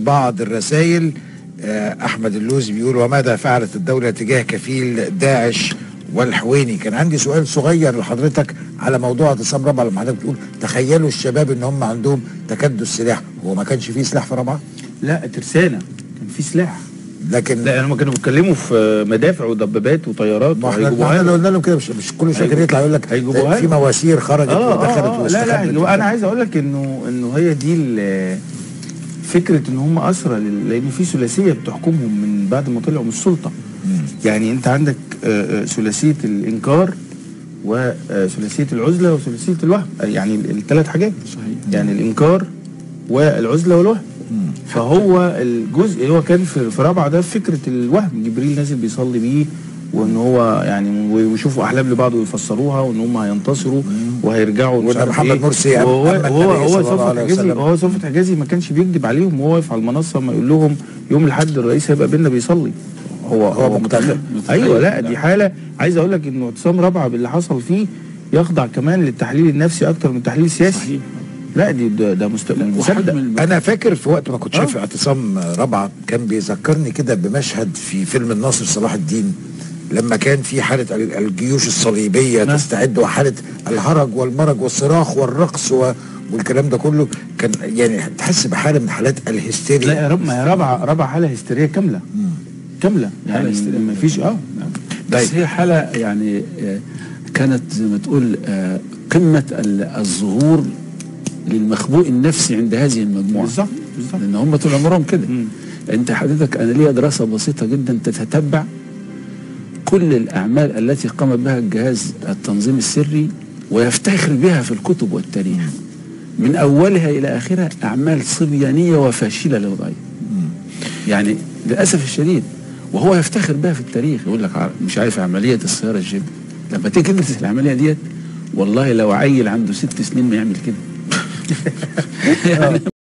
بعض الرسائل آه، احمد اللوزي بيقول وماذا فعلت الدوله تجاه كفيل داعش والحويني كان عندي سؤال صغير لحضرتك على موضوع اعتصام رابعه لما حضرتك بتقول تخيلوا الشباب ان هم عندهم تكدس سلاح هو ما كانش فيه سلاح في رابعه لا ترسانه كان في سلاح لكن لا هم كانوا بيتكلموا في مدافع ودبابات وطيارات ما احنا وهيجيبوها احنا لو له. قلنا لهم كده مش, مش كل شويه هيجيبوا- يطلع يقول لك هيجيبوها في له. مواسير خرجت اه ودخلت اه, آه لا لا واستخبت انا عايز اقول لك انه انه هي دي ال- فكره ان هم اسرى لل- لان في ثلاثيه بتحكمهم من بعد ما طلعوا من السلطه يعني انت عندك آه، آه، ثلاثيه الانكار وثلاثيه العزله وثلاثيه الوهم يعني الثلاث حاجات صحيح يعني الانكار والعزله والوهم فهو الجزء هو كان في في رابعه ده فكره الوهم جبريل نازل بيصلي بيه وان هو يعني ويشوفوا احلام لبعض ويفسروها وان هم هينتصروا وهيرجعوا ومش وإن عارف محمد إيه. مرسي أم- وهو أما هو النبي هو صلى الله صفوت عليه حجازي وسلم. هو صفوت حجازي ما كانش بيكذب عليهم وهو واقف على المنصه ما يقول لهم يوم الاحد الرئيس هيبقى بينا بيصلي هو هو مقتنع. ايوه لا دي حاله عايز اقول لك انه اعتصام رابعه باللي حصل فيه يخضع كمان للتحليل النفسي اكتر من التحليل السياسي صحيح لا دي ده, ده مستقبل وحجم مصدق الم- انا فاكر في وقت ما كنت آه. شايف اعتصام رابعه كان بيذكرني كده بمشهد في فيلم الناصر صلاح الدين لما كان في حاله ال- الجيوش الصليبيه نعم. تستعد وحاله الهرج والمرج والصراخ والرقص و... والكلام ده كله كان يعني تحس بحاله من حالات الهستيريا لا يا رب ما هي رابعه رابعه حاله هستيريه كامله كامله يعني هستيرية. ما فيش اه بس طيب. هي حالة يعني آه، كانت زي ما تقول آه، قمة ال- الظهور للمخبوء النفسي عند هذه المجموعة بالظبط بالظبط لأن هم طول عمرهم كده مم. أنت حضرتك أنا ليا دراسة بسيطة جدا تتتبع كل الأعمال التي قام بها الجهاز التنظيم السري ويفتخر بها في الكتب والتاريخ من أولها إلى آخرها أعمال صبيانية وفاشلة للغاية يعني للأسف الشديد وهو يفتخر بها في التاريخ يقول لك ع- مش عارف عملية السيارة الجيب لما تيجي تدرس العملية ديت والله لو عيل عنده ست سنين ما يعمل كده يعني